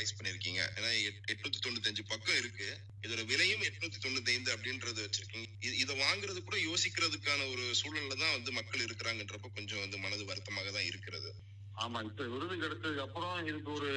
Rice பண்ணிருக்கீங்க ஏன்னா எட்- எட்நூத்தி தொண்ணூத்தஞ்சு பக்கம் இருக்கு இதோட விலையும் எட்நூத்தி தொண்ணூத்தி ஐந்து அப்படின்றத வச்சிருக்கீங்க இ- இதை வாங்குறது கூட யோசிக்கிறதுக்கான ஒரு சூழல்ல தான் வந்து மக்கள் இருக்கிறாங்கன்றப்ப கொஞ்சம் வந்து மனது வருத்தமாக தான் இருக்கிறது ஆமா இப்ப விருது கிடைச்சதுக்கு அப்புறம் இதுக்கு ஒரு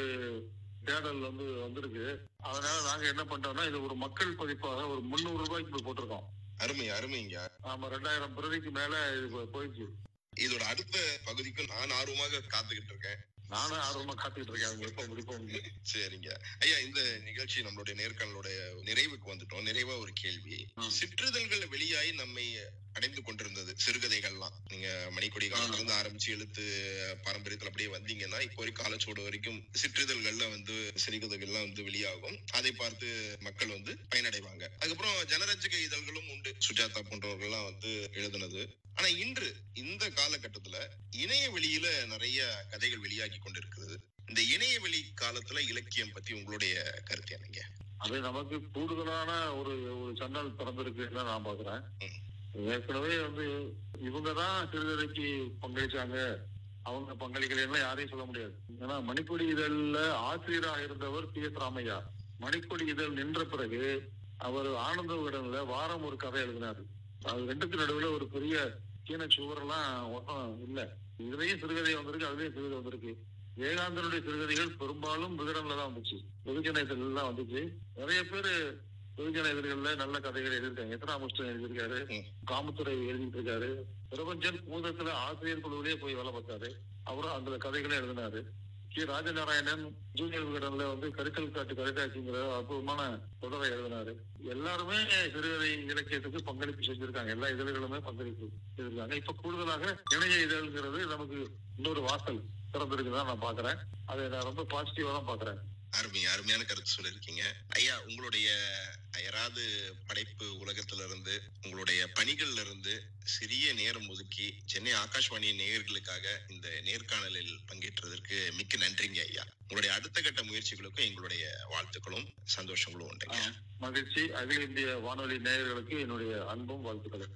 தேடல் வந்து வந்திருக்கு அதனால நாங்க என்ன பண்றோம்னா இது ஒரு மக்கள் பதிப்பாக ஒரு முந்நூறு ரூபாய்க்கு இப்ப போட்டிருக்கோம் அருமை அருமைங்க ஆமா ரெண்டாயிரம் பிரதிக்கு மேல இது போ- போயிடுச்சு இதோட அடுத்த பகுதிக்கு நான் ஆர்வமாக காத்துக்கிட்டு இருக்கேன் நானும் ஆர்வமா காத்துக்கிட்டு இருக்கேன் அவங்க எப்ப முடிப்போம் சரிங்க ஐயா இந்த நிகழ்ச்சி நம்மளுடைய நேர்காணலுடைய நிறைவுக்கு வந்துட்டோம் நிறைவா ஒரு கேள்வி ம். சிற்றிதழ்கள் வெளியாகி நம்மை அடைந்து கொண்டிருந்தது சிறுகதைகள்லாம் நீங்க மணிக்கொடி காலத்துல இருந்து ஆரம்பிச்சு எழுத்து பாரம்பரியத்துல அப்படியே வந்தீங்கன்னா இப்போ வரைக்கும் காலச்சோடு வரைக்கும் சிற்றிதழ்கள்ல வந்து சிறுகதைகள்லாம் வந்து வெளியாகும் அதை பார்த்து மக்கள் வந்து பயனடைவாங்க அதுக்கப்புறம் ஜனரஞ்சக இதழ்களும் உண்டு சுஜாதா போன்றவர்கள்லாம் வந்து எழுதுனது ஆனா இன்று இந்த காலகட்டத்துல இணைய வெளியில நிறைய கதைகள் வெளியாகி கொண்டிருக்கிறது இந்த இணைய வெளி காலத்துல இலக்கியம் பத்தி உங்களுடைய கருத்து என்னங்க அது நமக்கு கூடுதலான ஒரு ஒரு சன்னல் திறந்திருக்குன்னு தான் நான் பாக்குறேன் ம். ஏற்கனவே வந்து இவங்க தான் சிறுகதைக்கு பங்களிச்சாங்க அவங்க பங்களிக்கலைன்னா யாரையும் சொல்ல முடியாது ஏன்னா மணிக்கொடி இதழ்ல ஆசிரியராக இருந்தவர் பி எஸ் ராமையா மணிக்கொடி இதழ் நின்ற பிறகு அவர் ஆனந்த விகடன்ல வாரம் ஒரு கதை எழுதினாரு அது ரெண்டுக்கு நடுவுல ஒரு பெரிய சீன சுவரெல்லாம் ஒன்றும் இல்ல இதுலயும் சிறுகதை வந்திருக்கு அதுலயும் சிறுகதை வந்திருக்கு விவேகானந்தனுடைய சிறுகதைகள் பெரும்பாலும் விகடன்ல தான் வந்துச்சு வெகுஜன இதழ்ல தான் வந்துச்சு நிறைய பேர் வெகுஜன இதழ்கள்ல நல்ல கதைகள் எழுதியிருக்காங்க எத்தனாமுஷ்டன் எழுதியிருக்காரு ம். காமத்துறை எழுதிட்டு இருக்காரு பிரபஞ்சன் பூதத்துல ஆசிரியர் குழுவிலேயே போய் வேலை பார்த்தாரு அவரும் அந்த கதைகளை எழுதினாரு கி ராஜநாராயணன் ஜூனியர் விகடன்ல வந்து கருக்கல் காட்டு கதைக்காட்சிங்கிற அற்புதமான தொடரை எழுதினாரு எல்லாருமே சிறுகதை இலக்கியத்துக்கு பங்களிப்பு செஞ்சிருக்காங்க எல்லா இதழ்களுமே பங்களிப்பு செய்திருக்காங்க இப்ப கூடுதலாக இணைய இதழ்ங்கிறது நமக்கு இன்னொரு வாசல் திறந்திருக்குதான் நான் பாக்குறேன் அதை நான் ரொம்ப பாசிட்டிவா தான் பாக்குறேன் அருமை அருமையான கருத்து சொல்லியிருக்கீங்க ஐயா உங்களுடைய அயராது படைப்பு உலகத்துல இருந்து உங்களுடைய பணிகள்ல இருந்து சிறிய நேரம் ஒதுக்கி சென்னை ஆகாஷ்வாணி நேயர்களுக்காக இந்த நேர்காணலில் பங்கேற்றதற்கு மிக்க நன்றிங்க ஐயா உங்களுடைய அடுத்த கட்ட முயற்சிகளுக்கும் எங்களுடைய வாழ்த்துக்களும் சந்தோஷங்களும் உண்டுங்க மகிழ்ச்சி அகில இந்திய வானொலி நேயர்களுக்கு என்னுடைய அன்பும் வாழ்த்துக்களும்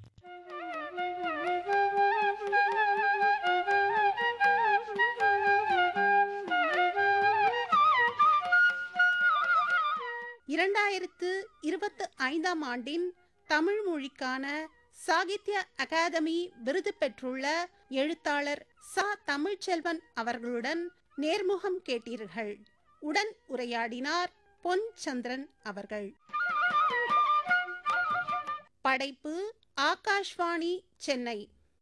இரண்டாயிரத்து இருபத்து ஐந்தாம் ஆண்டின் தமிழ் மொழிக்கான சாகித்ய அகாதமி விருது பெற்றுள்ள எழுத்தாளர் சா தமிழ்ச்செல்வன் அவர்களுடன் நேர்முகம் கேட்டீர்கள் உடன் உரையாடினார் பொன் சந்திரன் அவர்கள் படைப்பு ஆகாஷ்வாணி சென்னை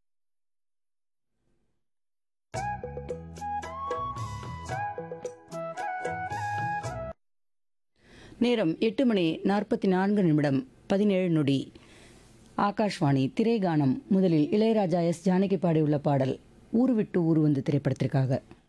நேரம் எட்டு மணி நாற்பத்தி நான்கு நிமிடம் பதினேழு நொடி ஆகாஷ்வாணி திரைகானம் முதலில் இளையராஜா எஸ் ஜானகி பாடியுள்ள பாடல் ஊரு விட்டு ஊர் வந்து திரைப்படத்திற்காக